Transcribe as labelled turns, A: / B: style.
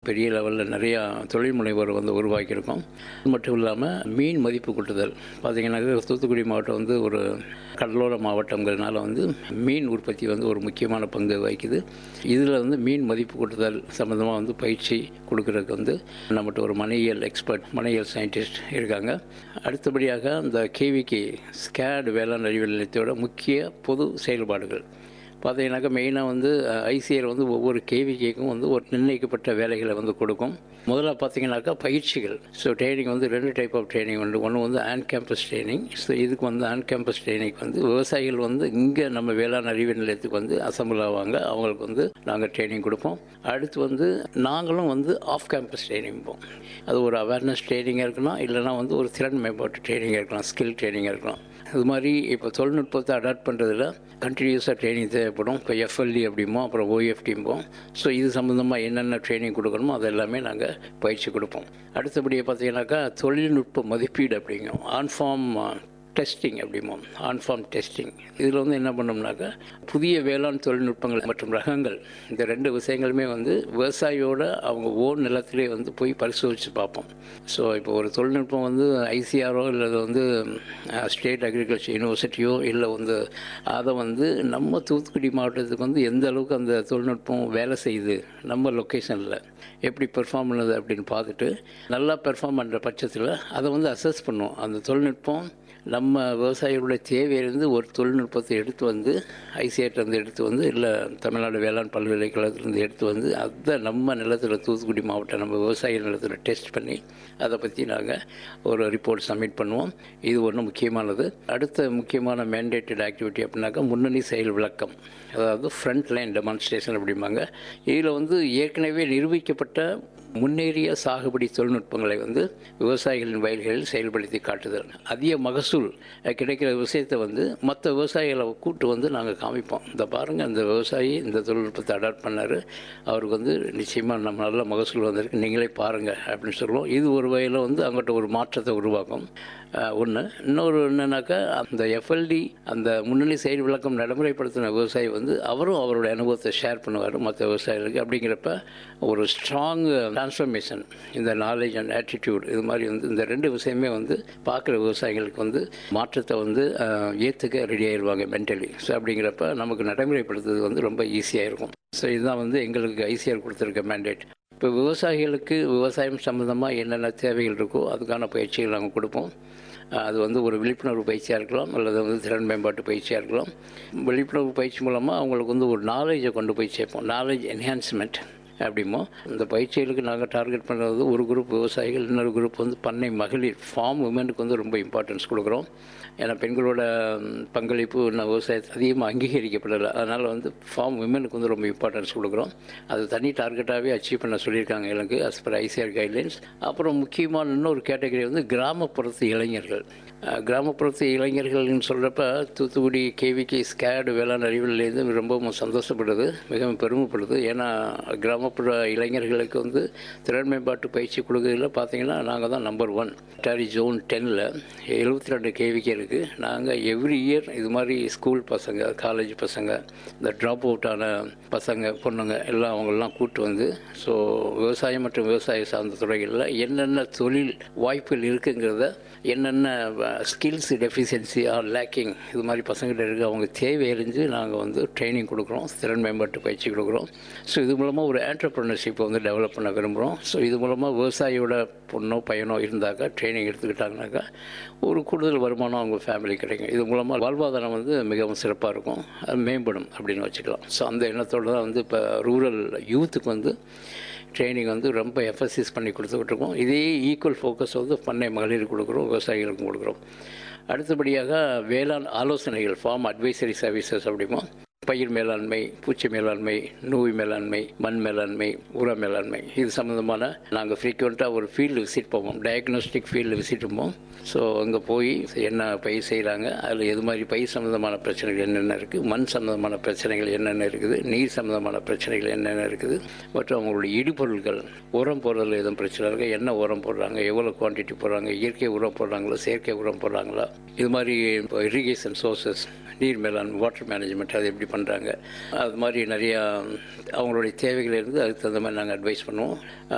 A: பெரிய லெவலில் நிறையா தொழில் முனைவோர் வந்து உருவாக்கியிருக்கோம் அது மட்டும் இல்லாமல் மீன் மதிப்பு கூட்டுதல் பார்த்தீங்கன்னாக்கா தூத்துக்குடி மாவட்டம் வந்து ஒரு கடலோர மாவட்டங்கிறதுனால வந்து மீன் உற்பத்தி வந்து ஒரு முக்கியமான பங்கு வகிக்குது இதில் வந்து மீன் மதிப்பு கூட்டுதல் சம்மந்தமாக வந்து பயிற்சி கொடுக்கறதுக்கு வந்து நம்மகிட்ட ஒரு மனையியல் எக்ஸ்பர்ட் மனையியல் சயின்டிஸ்ட் இருக்காங்க அடுத்தபடியாக இந்த கேவிகே ஸ்கேட் வேளாண் அறிவியல் நிலையத்தோட முக்கிய பொது செயல்பாடுகள் பார்த்தீங்கன்னாக்கா மெயினாக வந்து ஐசிஆர் வந்து ஒவ்வொரு கேவிகேக்கும் வந்து ஒரு நிர்ணயிக்கப்பட்ட வேலைகளை வந்து கொடுக்கும் முதல்ல பார்த்தீங்கன்னாக்கா பயிற்சிகள் ஸோ ட்ரைனிங் வந்து ரெண்டு டைப் ஆஃப் ட்ரைனிங் உண்டு ஒன்று வந்து ஆன் கேம்பஸ் ட்ரைனிங் ஸோ இதுக்கு வந்து ஆன் கேம்பஸ் ட்ரைனிங் வந்து விவசாயிகள் வந்து இங்கே நம்ம வேளாண் அறிவியல் நிலையத்துக்கு வந்து அசம்பிள் ஆவாங்க அவங்களுக்கு வந்து நாங்கள் ட்ரைனிங் கொடுப்போம் அடுத்து வந்து நாங்களும் வந்து ஆஃப் கேம்பஸ் ட்ரைனிங் போவோம் அது ஒரு அவேர்னஸ் ட்ரைனிங்காக இருக்கலாம் இல்லைனா வந்து ஒரு திறன் மேம்பாட்டு ட்ரைனிங்காக இருக்கலாம் ஸ்கில் ட்ரைனிங்காக இருக்கலாம் இது மாதிரி இப்போ தொழில்நுட்பத்தை அடாப்ட் பண்ணுறதுல கண்டினியூஸாக ட்ரைனிங் தேவைப்படும் இப்போ எஃப்எல்டி அப்படிமோ அப்புறம் ஓஎஃப்டிம்போம் ஸோ இது சம்மந்தமாக என்னென்ன ட்ரைனிங் கொடுக்கணுமோ அது எல்லாமே நாங்கள் பயிற்சி கொடுப்போம் அடுத்தபடியாக பார்த்தீங்கன்னாக்கா தொழில்நுட்ப மதிப்பீடு அப்படிங்கும் ஆன்ஃபார்ம் டெஸ்டிங் அப்படிமோ ஆன்ஃபார்ம் டெஸ்டிங் இதில் வந்து என்ன பண்ணோம்னாக்கா புதிய வேளாண் தொழில்நுட்பங்கள் மற்றும் ரகங்கள் இந்த ரெண்டு விஷயங்களுமே வந்து விவசாயியோட அவங்க ஓன் நிலத்திலே வந்து போய் பரிசோதித்து பார்ப்போம் ஸோ இப்போ ஒரு தொழில்நுட்பம் வந்து ஐசிஆரோ இல்லை வந்து ஸ்டேட் அக்ரிகல்ச்சர் யூனிவர்சிட்டியோ இல்லை வந்து அதை வந்து நம்ம தூத்துக்குடி மாவட்டத்துக்கு வந்து எந்த அளவுக்கு அந்த தொழில்நுட்பம் வேலை செய்யுது நம்ம லொக்கேஷனில் எப்படி பெர்ஃபார்ம் பண்ணுது அப்படின்னு பார்த்துட்டு நல்லா பெர்ஃபார்ம் பண்ணுற பட்சத்தில் அதை வந்து அசஸ் பண்ணுவோம் அந்த தொழில்நுட்பம் நம்ம விவசாயிகளுடைய தேவையிலிருந்து ஒரு தொழில்நுட்பத்தை எடுத்து வந்து ஐசிஐட்டிலேருந்து எடுத்து வந்து இல்லை தமிழ்நாடு வேளாண் பல்கலைக்கழகத்திலேருந்து எடுத்து வந்து அதை நம்ம நிலத்தில் தூத்துக்குடி மாவட்டம் நம்ம விவசாய நிலத்தில் டெஸ்ட் பண்ணி அதை பற்றி நாங்கள் ஒரு ரிப்போர்ட் சப்மிட் பண்ணுவோம் இது ஒன்று முக்கியமானது அடுத்த முக்கியமான மேண்டேட்டட் ஆக்டிவிட்டி அப்படின்னாக்கா முன்னணி செயல் விளக்கம் அதாவது ஃப்ரண்ட் லைன் டெமான்ஸ்ட்ரேஷன் அப்படிம்பாங்க இதில் வந்து ஏற்கனவே நிரூபிக்கப்பட்ட முன்னேறிய சாகுபடி தொழில்நுட்பங்களை வந்து விவசாயிகளின் வயல்களில் செயல்படுத்தி காட்டுதல் அதிக மகசூல் கிடைக்கிற விஷயத்தை வந்து மற்ற விவசாயிகளை கூட்டு வந்து நாங்கள் காமிப்போம் இந்த பாருங்கள் இந்த விவசாயி இந்த தொழில்நுட்பத்தை அடாப்ட் பண்ணார் அவருக்கு வந்து நிச்சயமாக நம்ம நல்ல மகசூல் வந்திருக்கு நீங்களே பாருங்கள் அப்படின்னு சொல்லுவோம் இது ஒரு வகையில் வந்து அவங்ககிட்ட ஒரு மாற்றத்தை உருவாக்கும் ஒன்று இன்னொரு என்னன்னாக்கா அந்த எஃப்எல்டி அந்த முன்னணி செயல் விளக்கம் நடைமுறைப்படுத்தின விவசாயி வந்து அவரும் அவருடைய அனுபவத்தை ஷேர் பண்ணுவார் மற்ற விவசாயிகளுக்கு அப்படிங்கிறப்ப ஒரு ஸ்ட்ராங் டிரான்ஸ்ஃபர்மேஷன் இந்த நாலேஜ் அண்ட் ஆட்டிடியூட் இது மாதிரி வந்து இந்த ரெண்டு விஷயமே வந்து பார்க்குற விவசாயிகளுக்கு வந்து மாற்றத்தை வந்து ஏற்றுக்க ரெடி ஆயிடுவாங்க மென்டலி ஸோ அப்படிங்கிறப்ப நமக்கு நடைமுறைப்படுத்துறது வந்து ரொம்ப ஈஸியாக இருக்கும் ஸோ இதுதான் வந்து எங்களுக்கு ஐசிஆர் கொடுத்துருக்க மேண்டேட் இப்போ விவசாயிகளுக்கு விவசாயம் சம்மந்தமாக என்னென்ன தேவைகள் இருக்கோ அதுக்கான பயிற்சிகள் நாங்கள் கொடுப்போம் அது வந்து ஒரு விழிப்புணர்வு பயிற்சியாக இருக்கலாம் அல்லது வந்து திறன் மேம்பாட்டு பயிற்சியாக இருக்கலாம் விழிப்புணர்வு பயிற்சி மூலமாக அவங்களுக்கு வந்து ஒரு நாலேஜை கொண்டு போய் சேர்ப்போம் நாலேஜ் என்ஹான்ஸ்மெண்ட் அப்படிமோ இந்த பயிற்சிகளுக்கு நாங்கள் டார்கெட் பண்ணுறது ஒரு குரூப் விவசாயிகள் இன்னொரு குரூப் வந்து பண்ணை மகளிர் ஃபார்ம் உமனுக்கு வந்து ரொம்ப இம்பார்ட்டன்ஸ் கொடுக்குறோம் ஏன்னா பெண்களோட பங்களிப்பு இன்னும் விவசாயத்தை அதிகமாக அங்கீகரிக்கப்படலை அதனால் வந்து ஃபார்ம் உமனுக்கு வந்து ரொம்ப இம்பார்ட்டன்ஸ் கொடுக்குறோம் அது தனி டார்கெட்டாகவே அச்சீவ் பண்ண சொல்லியிருக்காங்க எனக்கு அஸ் பர் ஐசிஆர் கைட்லைன்ஸ் அப்புறம் முக்கியமான இன்னொரு கேட்டகரி வந்து கிராமப்புறத்து இளைஞர்கள் கிராமப்புறத்து இளைஞர்கள்னு சொல்கிறப்ப தூத்துக்குடி கேவிகே ஸ்கேடு வேளாண் அறிவியலேருந்து ரொம்பவும் சந்தோஷப்படுது மிகவும் பெருமைப்படுது ஏன்னா கிராமப்புற இளைஞர்களுக்கு வந்து திறன் மேம்பாட்டு பயிற்சி கொடுக்கறதுல பார்த்தீங்கன்னா நாங்கள் தான் நம்பர் ஒன் டாரி ஜோன் டென்னில் எழுபத்தி ரெண்டு கேவிகே இருக்குது நாங்கள் எவ்ரி இயர் இது மாதிரி ஸ்கூல் பசங்க காலேஜ் பசங்க இந்த ட்ராப் அவுட்டான பசங்க பொண்ணுங்க எல்லாம் அவங்களெலாம் கூப்பிட்டு வந்து ஸோ விவசாயம் மற்றும் விவசாய சார்ந்த துறைகளில் என்னென்ன தொழில் வாய்ப்புகள் இருக்குங்கிறத என்னென்ன ஸ்கில்ஸ் டெஃபிஷியன்சி ஆர் லேக்கிங் இது மாதிரி பசங்கிட்ட இருக்க அவங்க தேவை அறிஞ்சு நாங்கள் வந்து ட்ரைனிங் கொடுக்குறோம் திறன் மேம்பாட்டு பயிற்சி கொடுக்குறோம் ஸோ இது மூலமாக ஒரு ஆண்டர்ப்ரனர்ஷிப்பை வந்து டெவலப் பண்ண விரும்புகிறோம் ஸோ இது மூலமாக விவசாயியோட பொண்ணோ பையனோ இருந்தாக்கா ட்ரைனிங் எடுத்துக்கிட்டாங்கனாக்கா ஒரு கூடுதல் வருமானம் அவங்க ஃபேமிலி கிடைக்கும் இது மூலமாக வாழ்வாதாரம் வந்து மிகவும் சிறப்பாக இருக்கும் அது மேம்படும் அப்படின்னு வச்சுக்கலாம் ஸோ அந்த எண்ணத்தோடு தான் வந்து இப்போ ரூரல் யூத்துக்கு வந்து ட்ரைனிங் வந்து ரொம்ப எஃபசிஸ் பண்ணி கொடுத்துக்கிட்டு இருக்கோம் இதே ஈக்குவல் ஃபோக்கஸ் வந்து பண்ணை மகளிர் கொடுக்குறோம் விவசாயிகளுக்கும் கொடுக்குறோம் அடுத்தபடியாக வேளாண் ஆலோசனைகள் ஃபார்ம் அட்வைசரி சர்வீசஸ் அப்படிமோ பயிர் மேலாண்மை பூச்சி மேலாண்மை நோய் மேலாண்மை மண் மேலாண்மை உர மேலாண்மை இது சம்மந்தமான நாங்கள் ஃப்ரீக்வெண்ட்டாக ஒரு ஃபீல்டு விசிட் போவோம் டயக்னோஸ்டிக் ஃபீல்டு விசிட் போவோம் ஸோ அங்கே போய் என்ன பயிர் செய்கிறாங்க அதில் எது மாதிரி பயிர் சம்மந்தமான பிரச்சனைகள் என்னென்ன இருக்குது மண் சம்மந்தமான பிரச்சனைகள் என்னென்ன இருக்குது நீர் சம்மந்தமான பிரச்சனைகள் என்னென்ன இருக்குது மற்றும் அவங்களுடைய இடிபொருட்கள் உரம் போடுறதுல எதுவும் பிரச்சனை இருக்குது என்ன உரம் போடுறாங்க எவ்வளோ குவான்டிட்டி போடுறாங்க இயற்கை உரம் போடுறாங்களா செயற்கை உரம் போடுறாங்களா இது மாதிரி இப்போ இரிகேஷன் சோர்சஸ் நீர் மேலாண் வாட்டர் மேனேஜ்மெண்ட் அது எப்படி பண்ணுறாங்க அது மாதிரி நிறையா அவங்களுடைய தேவைகள் இருந்து அதுக்கு தகுந்த மாதிரி நாங்கள் அட்வைஸ் பண்ணுவோம்